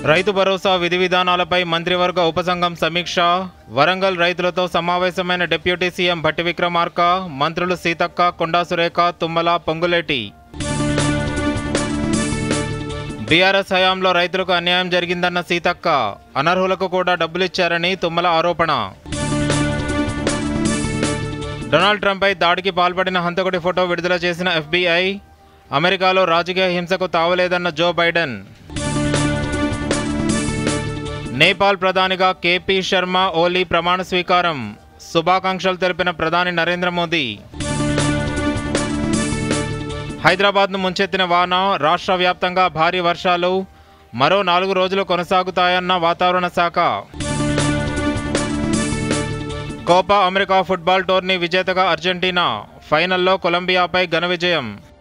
రైతు భరోసా విధి విధానాలపై మంత్రివర్గ ఉపసంఘం సమీక్ష వరంగల్ రైతులతో సమావేశమైన డిప్యూటీ సీఎం భట్టి విక్రమార్క మంత్రులు సీతక్క కొండా సురేఖ తుమ్మల పొంగులేటి బీఆర్ఎస్ హయాంలో రైతులకు అన్యాయం జరిగిందన్న సీతక్క అనర్హులకు కూడా డబ్బులిచ్చారని తుమ్మల ఆరోపణ డొనాల్డ్ ట్రంప్పై దాడికి పాల్పడిన హంతకుడి ఫోటో విడుదల చేసిన ఎఫ్బీఐ అమెరికాలో రాజకీయ హింసకు తావలేదన్న జో బైడెన్ నేపాల్ ప్రధానిగా కేపీ శర్మ ఓలీ ప్రమాణ స్వీకారం శుభాకాంక్షలు తెలిపిన ప్రధాని నరేంద్ర మోదీ హైదరాబాద్ను ముంచెత్తిన వాన రాష్ట్ర వ్యాప్తంగా భారీ వర్షాలు మరో నాలుగు రోజులు కొనసాగుతాయన్న వాతావరణ శాఖ కోపా అమెరికా ఫుట్బాల్ టోర్నీ విజేతగా అర్జెంటీనా ఫైనల్లో కొలంబియాపై ఘన విజయం